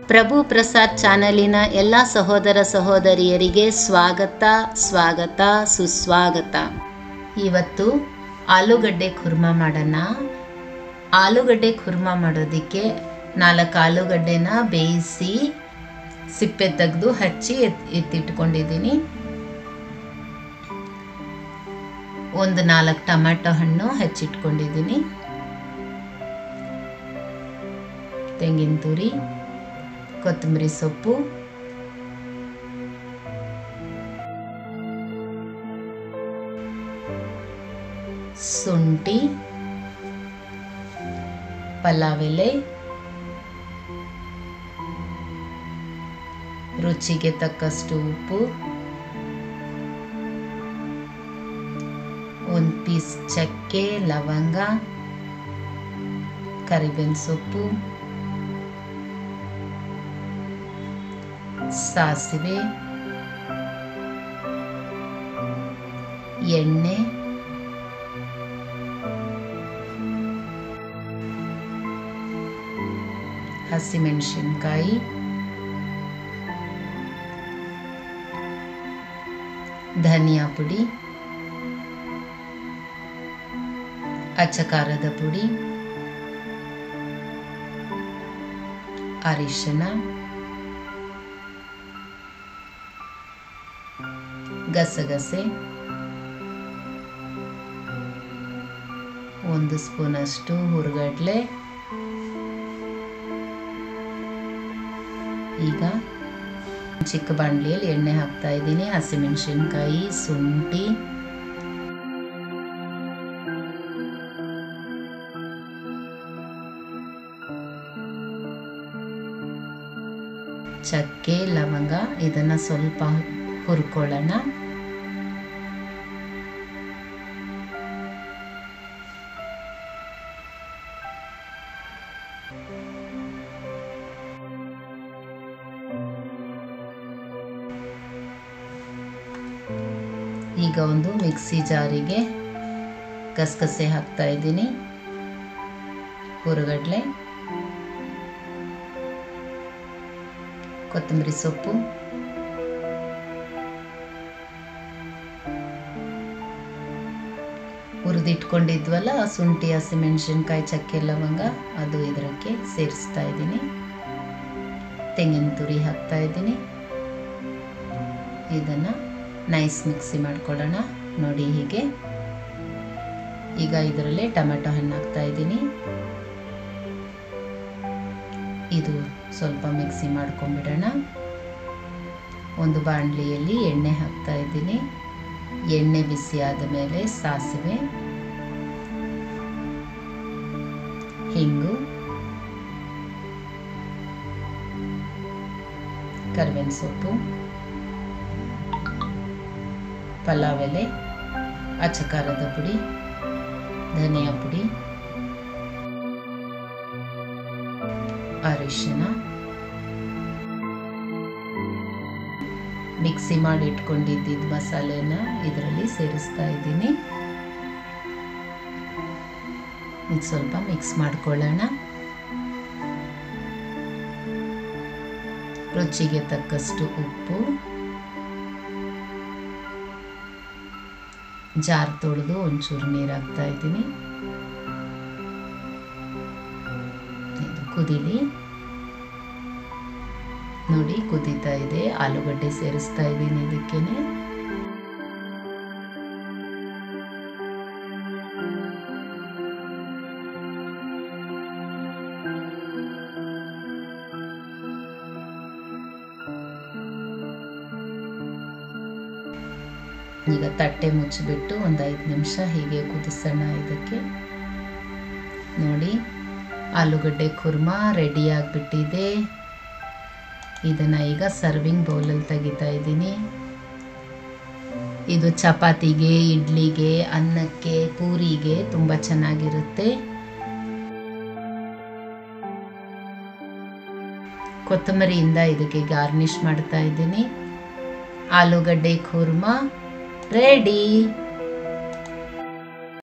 ಪ್ರಭು ಪ್ರಸಾದ್ ಚಾನಲಿನ ಎಲ್ಲ ಸಹೋದರ ಸಹೋದರಿಯರಿಗೆ ಸ್ವಾಗತ ಸ್ವಾಗತ ಸುಸ್ವಾಗತ ಇವತ್ತು ಆಲೂಗಡ್ಡೆ ಖುರ್ಮಾ ಮಾಡೋಣ ಆಲೂಗಡ್ಡೆ ಖುರ್ಮಾ ಮಾಡೋದಕ್ಕೆ ನಾಲ್ಕು ಆಲೂಗಡ್ಡೆನ ಬೇಯಿಸಿ ಸಿಪ್ಪೆ ತೆಗೆದು ಹಚ್ಚಿ ಎತ್ ಎತ್ತಿಟ್ಕೊಂಡಿದ್ದೀನಿ ಒಂದು ನಾಲ್ಕು ಟೊಮ್ಯಾಟೊ ಹಣ್ಣು ಹೆಚ್ಚಿಟ್ಕೊಂಡಿದ್ದೀನಿ ತೆಂಗಿನ ತುರಿ ಕೊತ್ತಂಬರಿ ಸೊಪ್ಪು ಶುಂಠಿ ಪಲಾವ್ ಎಲೆ ರುಚಿಗೆ ತಕ್ಕಷ್ಟು ಉಪ್ಪು ಒಂದು ಪೀಸ್ ಚಕ್ಕೆ ಲವಂಗ ಕರಿಬೇವಿನ ಸೊಪ್ಪು ಸಾಸಿವೆ ಎಣ್ಣೆ ಹಸಿಮೆಣಸಿನ್ಕಾಯಿ ಧನಿಯಾ ಪುಡಿ ಅಚ್ಚಕಾರದ ಪುಡಿ ಅರಿಶಿನ ಗಸಗಸೆ ಒಂದು ಸ್ಪೂನಷ್ಟು ಹುರ್ಗಡ್ಲೆ ಈಗ ಚಿಕ್ಕ ಬಾಣಲಿಯಲ್ಲಿ ಎಣ್ಣೆ ಹಾಕ್ತಾ ಇದ್ದೀನಿ ಹಸಿಮೆಣಸಿನ್ಕಾಯಿ ಶುಂಠಿ ಚಕ್ಕೆ ಲವಂಗ ಇದನ್ನ ಸ್ವಲ್ಪ ಹುರ್ಕೊಳ್ಳೋಣ ಈಗ ಒಂದು ಮಿಕ್ಸಿ ಜಾರಿಗೆ ಗಸಗಸೆ ಹಾಕ್ತಾ ಇದ್ದೀನಿ ಹುರುಗಡ್ಲೆ ಕೊತ್ತಂಬರಿ ಸೊಪ್ಪು ಹುರಿದಿಟ್ಕೊಂಡಿದ್ವಲ್ಲ ಶುಂಠಿ ಹಸಿಮೆಣಸಿನ್ಕಾಯಿ ಚಕ್ಕೆ ಲವಂಗ ಅದು ಇದಕ್ಕೆ ಸೇರಿಸ್ತಾ ಇದ್ದೀನಿ ತೆಂಗಿನ ತುರಿ ಹಾಕ್ತಾ ಇದ್ದೀನಿ ಇದನ್ನು ನೈಸ್ ಮಿಕ್ಸಿ ಮಾಡ್ಕೊಳ್ಳೋಣ ನೋಡಿ ಹೀಗೆ ಈಗ ಇದರಲ್ಲಿ ಟೊಮೆಟೊ ಹಣ್ಣು ಹಾಕ್ತಾ ಇದ್ದೀನಿ ಇದು ಸ್ವಲ್ಪ ಮಿಕ್ಸಿ ಮಾಡ್ಕೊಂಬಿಡೋಣ ಒಂದು ಬಾಣಲಿಯಲ್ಲಿ ಎಣ್ಣೆ ಹಾಕ್ತಾ ಇದ್ದೀನಿ ಎಣ್ಣೆ ಬಿಸಿ ಆದ ಮೇಲೆ ಸಾಸಿವೆ ಹಿಂಗು ಕರಿಬೇವಿನ ಸೊಪ್ಪು ಪಲಾವ್ ಎಲೆ ಅಚ್ಚಕಾರದ ಪುಡಿ ಧನಿಯಾ ಪುಡಿ ಅರಿಶಿನ ಮಿಕ್ಸಿ ಮಾಡಿ ಇಟ್ಕೊಂಡಿದ್ದಿದ್ದ ಮಸಾಲೆನ ಇದರಲ್ಲಿ ಸೇರಿಸ್ತಾ ಇದ್ದೀನಿ ಇದು ಸ್ವಲ್ಪ ಮಿಕ್ಸ್ ಮಾಡ್ಕೊಳ್ಳೋಣ ರುಚಿಗೆ ತಕ್ಕಷ್ಟು ಉಪ್ಪು ಜಾರ್ ತೊಳೆದು ಒಂಚೂರು ನೀರು ಹಾಕ್ತಾ ಇದ್ದೀನಿ ಇದು ಕುದೀಲಿ ನೋಡಿ ಕುದೀತಾ ಇದೆ ಆಲೂಗಡ್ಡೆ ಸೇರಿಸ್ತಾ ಇದ್ದೀನಿ ಇದಕ್ಕೇನೆ ಈಗ ತಟ್ಟೆ ಮುಚ್ಚಿಬಿಟ್ಟು ಒಂದು ಐದು ನಿಮಿಷ ಹೀಗೆ ಕುದಿಸೋಣ ಇದಕ್ಕೆ ನೋಡಿ ಆಲೂಗಡ್ಡೆ ಕುರ್ಮಾ ರೆಡಿ ಆಗಿಬಿಟ್ಟಿದೆ ಇದನ್ನು ಈಗ ಸರ್ವಿಂಗ್ ಬೌಲಲ್ಲಿ ತೆಗಿತಾ ಇದ್ದೀನಿ ಇದು ಚಪಾತಿಗೆ ಇಡ್ಲಿಗೆ ಅನ್ನಕ್ಕೆ ಪೂರಿಗೆ ತುಂಬ ಚೆನ್ನಾಗಿರುತ್ತೆ ಕೊತ್ತಂಬರಿಯಿಂದ ಇದಕ್ಕೆ ಗಾರ್ನಿಷ್ ಮಾಡ್ತಾ ಇದ್ದೀನಿ ಆಲೂಗಡ್ಡೆ ಖೂರ್ಮಾ ರೆಡಿ